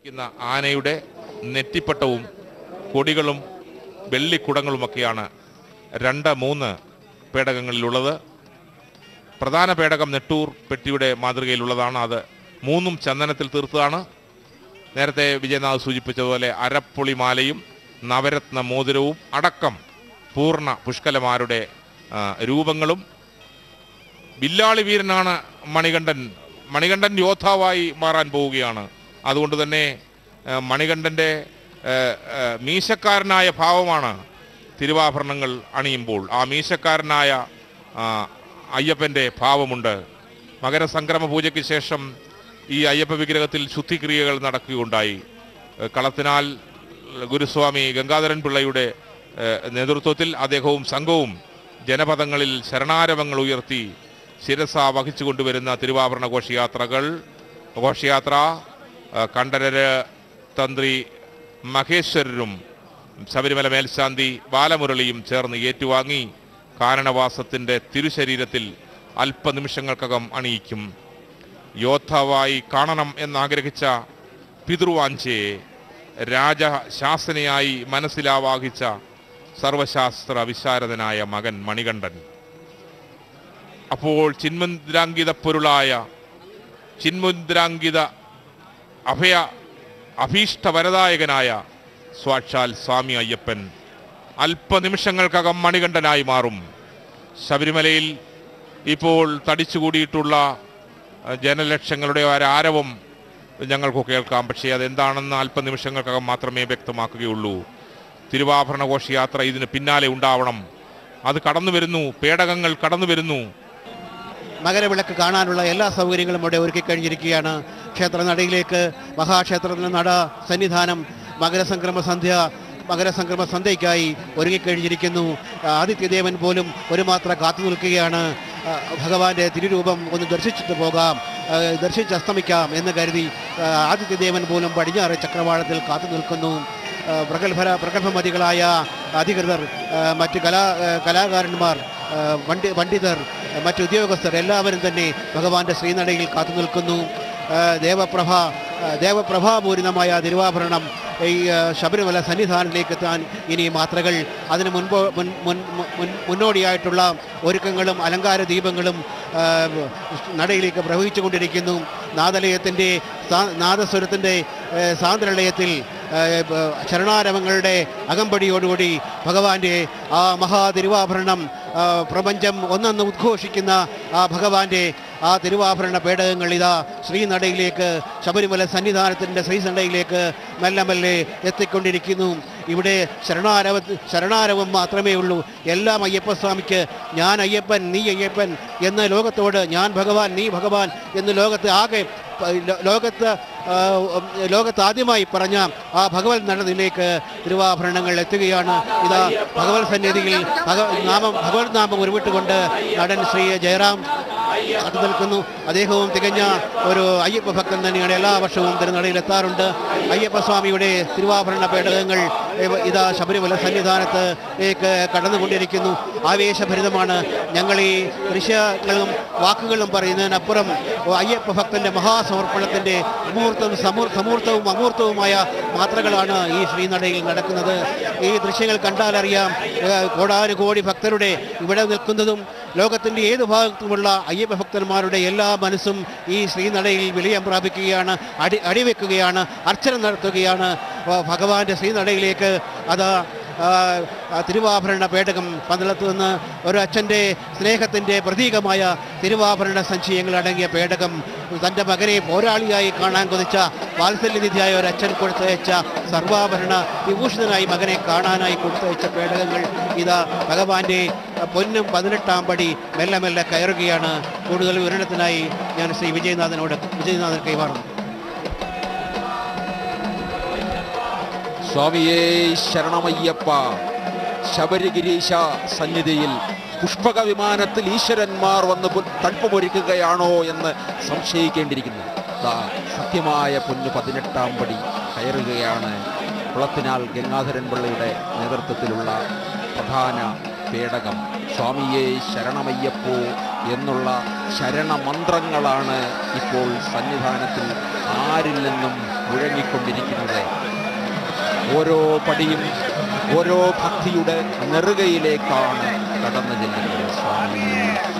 ഇരിക്കുന്ന ആനയുടെ നെറ്റിപ്പട്ടവും കൊടികളും വെള്ളിക്കുടങ്ങളുമൊക്കെയാണ് രണ്ട് മൂന്ന് പേടകങ്ങളിലുള്ളത് പ്രധാന പേടകം നെട്ടൂർ പെട്ടിയുടെ മാതൃകയിലുള്ളതാണ് അത് മൂന്നും ചന്ദനത്തിൽ തീർത്തതാണ് നേരത്തെ വിജയനാഥ് സൂചിപ്പിച്ചതുപോലെ അരപ്പൊളിമാലയും നവരത്ന മോതിരവും അടക്കം പൂർണ്ണ പുഷ്കലമാരുടെ ആ, രൂപങ്ങളും വില്ലാളി വീരനാണ് മണികണ്ഠൻ മണികണ്ഠൻ യോദ്ധാവായി മാറാൻ പോവുകയാണ് അതുകൊണ്ട് തന്നെ ആ, മണികണ്ഠൻ്റെ ആ, ആ, മീശക്കാരനായ ഭാവമാണ് തിരുവാഭരണങ്ങൾ അണിയുമ്പോൾ ആ മീശക്കാരനായ ആ, അയ്യപ്പൻ്റെ ഭാവമുണ്ട് മകരസംക്രമ പൂജയ്ക്ക് ശേഷം ഈ അയ്യപ്പ വിഗ്രഹത്തിൽ ശുദ്ധിക്രിയകൾ നടക്കുകയുണ്ടായി ഏഹ് കളത്തിനാൽ ഗുരുസ്വാമി ഗംഗാധരൻ പിള്ളയുടെ ഏഹ് നേതൃത്വത്തിൽ അദ്ദേഹവും സംഘവും ജനപദങ്ങളിൽ ശരണാരവങ്ങൾ ഉയർത്തി ശിരസ വഹിച്ചു കൊണ്ടുവരുന്ന തിരുവാഭരണ ഘോഷയാത്രകൾ ഘോഷയാത്ര ഏഹ് കണ്ഠരര് തന്ത്രി മഹേശ്വരരും ശബരിമല മേൽശാന്തി ബാലമുരളിയും ചേർന്ന് ഏറ്റുവാങ്ങി കാരണവാസത്തിന്റെ തിരുശരീരത്തിൽ അല്പനിമിഷങ്ങൾക്കകം അണിയിക്കും യോദ്ധാവായി കാണണം എന്നാഗ്രഹിച്ച പിതൃവാഞ്ചയെ രാജശാസനയായി മനസ്സിലാവാഹിച്ച സർവശാസ്ത്ര വിശാരദനായ മകൻ മണികണ്ഠൻ അപ്പോൾ ചിന്മുദ്രാങ്കിത പൊരുളായ ചിന്മുദ്രാങ്കിത അഭയ അഭീഷ്ടവരദായകനായ സ്വാക്ഷാൽ സ്വാമി അയ്യപ്പൻ അല്പനിമിഷങ്ങൾക്കകം മണികണ്ഠനായി മാറും ശബരിമലയിൽ ഇപ്പോൾ തടിച്ചുകൂടിയിട്ടുള്ള അഹ്, ജനലക്ഷങ്ങളുടെ ഒരാരവം ഞങ്ങൾക്ക് കേൾക്കാം പക്ഷേ അതെന്താണെന്ന് അല്പനിമിഷങ്ങൾക്കകം മാത്രമേ വ്യക്തമാക്കുകയുള്ളൂ തിരുവാഭരണ ഘോഷയാത്ര ഇതിന് പിന്നാലെ ഉണ്ടാവണം അത് കടന്നു വരുന്നു പേടകങ്ങൾ കടന്നു വരുന്നു മകരവിളക്ക് കാണാനുള്ള എല്ലാ സൗകര്യങ്ങളും ഇവിടെ ഒരുക്കി കഴിഞ്ഞിരിക്കുകയാണ് ക്ഷേത്ര നടയിലേക്ക് മഹാക്ഷേത്രത്തിലെ നട സന്നിധാനം മകരസംക്രമ സന്ധ്യ മകരസംക്രമ സന്ധ്യയ്ക്കായി ഒരുങ്ങിക്കഴിഞ്ഞിരിക്കുന്നു ആദിത്യദേവൻ പോലും ഒരു മാത്ര കാത്തു നിൽക്കുകയാണ് ആ, ഭഗവാന്റെ തിരുരൂപം ഒന്ന് ദർശിച്ചിട്ട് പോകാം ആ, ദർശിച്ച് അസ്തമിക്കാം എന്ന് കരുതി ആ, ആദിത്യദേവൻ പോലും പടിഞ്ഞാറ് ചക്രവാളത്തിൽ കാത്തു നിൽക്കുന്നു ആ, പ്രഗത്ഭര പ്രഗത്ഭമതികളായ അധികൃതർ ആ, മറ്റ് കലാ ആ, കലാകാരന്മാർ ആ, പണ്ഡി പണ്ഡിതർ ആ, മറ്റ് ഉദ്യോഗസ്ഥർ എല്ലാവരും തന്നെ ഭഗവാന്റെ ശ്രീനടയിൽ കാത്തു നിൽക്കുന്നു ആ, ദേവപ്രഭ ആ, ദേവപ്രഭാപൂരിതമായ തിരുവാഭരണം ഈ ആ, ശബരിമല സന്നിധാനത്തിലേക്ക് എത്താൻ ഇനി മാത്രകൾ അതിന് മുൻപ് മുൻ മുൻ മുൻ- മുന്നോടിയായിട്ടുള്ള ഒരുക്കങ്ങളും അലങ്കാര ദീപങ്ങളും ആ, നടയിലേക്ക് പ്രവഹിച്ചു കൊണ്ടിരിക്കുന്നു നാദലയത്തിൻ്റെ സാ- നാദസ്വരത്തിൻ്റെ ഏ, സാന്ദ്രലയത്തിൽ ഏ, ബ- ശരണാരവങ്ങളുടെ അകമ്പടിയോടുകൂടി ഭഗവാന്റെ ആ മഹാതിരുവാഭരണം ആ, പ്രപഞ്ചം ഒന്നെന്ന് ഉദ്ഘോഷിക്കുന്ന ആ ഭഗവാന്റെ ആ തിരുവാഭരണ പേടകങ്ങൾ ഇതാ ശ്രീനടയിലേക്ക് ശബരിമല സന്നിധാനത്തിൻ്റെ ശ്രീനടയിലേക്ക് മെല്ലെ മെല്ലെ എത്തിക്കൊണ്ടിരിക്കുന്നു ഇവിടെ ശരണാരവ ശരണാരവം മാത്രമേ ഉള്ളൂ എല്ലാം അയ്യപ്പസ്വാമിക്ക് ഞാൻ അയ്യപ്പൻ നീ അയ്യപ്പൻ എന്ന ലോകത്തോട് ഞാൻ ഭഗവാൻ നീ ഭഗവാൻ എന്ന് ലോകത്ത് ആകെ പ- ലോ- ലോകത്ത് ആ, ഉം, ലോകത്ത് ആദ്യമായി പറഞ്ഞ ആ ഭഗവത് നടനിലേക്ക് തിരുവാഭരണങ്ങൾ എത്തുകയാണ് ഇതാ ഭഗവത് സന്നിധിയിൽ ഭഗ നാമം ഭഗവത് നാമം ഉരുവിട്ടുകൊണ്ട് നടൻ ശ്രീ ജയറാം കാത്തു നിൽക്കുന്നു അദ്ദേഹവും തികഞ്ഞ ഒരു അയ്യപ്പ ഭക്തൻ തന്നെയാണ് എല്ലാ വർഷവും തിരുനടയിൽ എത്താറുണ്ട് അയ്യപ്പസ്വാമിയുടെ തിരുവാഭരണ പേടകങ്ങൾ ഇവ- ഇതാ ശബരിമല സന്നിധാനത്തേക്ക് കടന്നുകൊണ്ടിരിക്കുന്നു ആവേശഭരിതമാണ് ഞങ്ങൾ ഈ ദൃശ്യങ്ങളും വാക്കുകളും പറയുന്നതിനപ്പുറം അയ്യപ്പ ഭക്തന്റെ മഹാസമർപ്പണത്തിന്റെ അമൂർത്തം സമൂർ സമൂർത്തവും അമൂർത്തവുമായ മാത്രകളാണ് ഈ ശ്രീനടയിൽ നടക്കുന്നത് ഈ ദൃശ്യങ്ങൾ കണ്ടാലറിയാം ഏഹ്, കോടാനുകോടി ഭക്തരുടെ ഇവിടെ നിൽക്കുന്നതും ലോകത്തിൻ്റെ ഏത് ഭാഗത്തുമുള്ള അയ്യപ്പ ഭക്തന്മാരുടെ എല്ലാ മനസ്സും ഈ ശ്രീനടയിൽ വിലയം പ്രാപിക്കുകയാണ് അടി അടിവെക്കുകയാണ് അർച്ചന നടത്തുകയാണ് ഭ- ഭഗവാന്റെ ശ്രീനടയിലേക്ക് അത് ആ, ആ തിരുവാഭരണ പേടകം പന്തളത്ത് നിന്ന് ഒരു അച്ഛൻ്റെ സ്നേഹത്തിൻ്റെ പ്രതീകമായ തിരുവാഭരണ സഞ്ചയങ്ങൾ അടങ്ങിയ പേടകം തൻ്റെ മകനെ പോരാളിയായി കാണാൻ കൊതിച്ച വാത്സല്യനിധിയായ ഒരു അച്ഛൻ കൊടുത്തയച്ച സർവാഭരണ വിഭൂഷിതനായി മകനെ കാണാനായി കൊടുത്തയച്ച പേടകങ്ങൾ ഇതാ ഭഗവാന്റെ പൊന്നും പതിനെട്ടാം പടി മെല്ലെ മെല്ലെ കയറുകയാണ് കൂടുതൽ വിവരണത്തിനായി ഞാൻ ശ്രീ വിജയനാഥനോട് വിജയനാഥൻ കൈമാറുന്നു സ്വാമിയേ ശരണമയ്യപ്പ ശബരിഗിരീശ സന്നിധിയിൽ പുഷ്പക വിമാനത്തിൽ ഈശ്വരന്മാർ വന്ന് പു- തണുപ്പുമൊരുക്കുകയാണോ എന്ന് സംശയിക്കേണ്ടിയിരിക്കുന്നു ദാ സത്യമായ പൊന്നു പതിനെട്ടാം പടി കയറുകയാണ് കുളത്തിനാൽ ഗംഗാധരൻ പിള്ളയുടെ നേതൃത്വത്തിലുള്ള പ്രധാന പേടകം സ്വാമിയെ ശരണമയ്യപ്പോ എന്നുള്ള ശരണമന്ത്രങ്ങളാണ് ഇപ്പോൾ സന്നിധാനത്തിൽ ആരിൽ നിന്നും മുഴങ്ങിക്കൊണ്ടിരിക്കുന്നത് ഓരോ പടിയും ഓരോ ഭക്തിയുടെ നെറുകയിലേക്കാണ് കടന്നു ചെല്ലുന്നത് സ്വാമി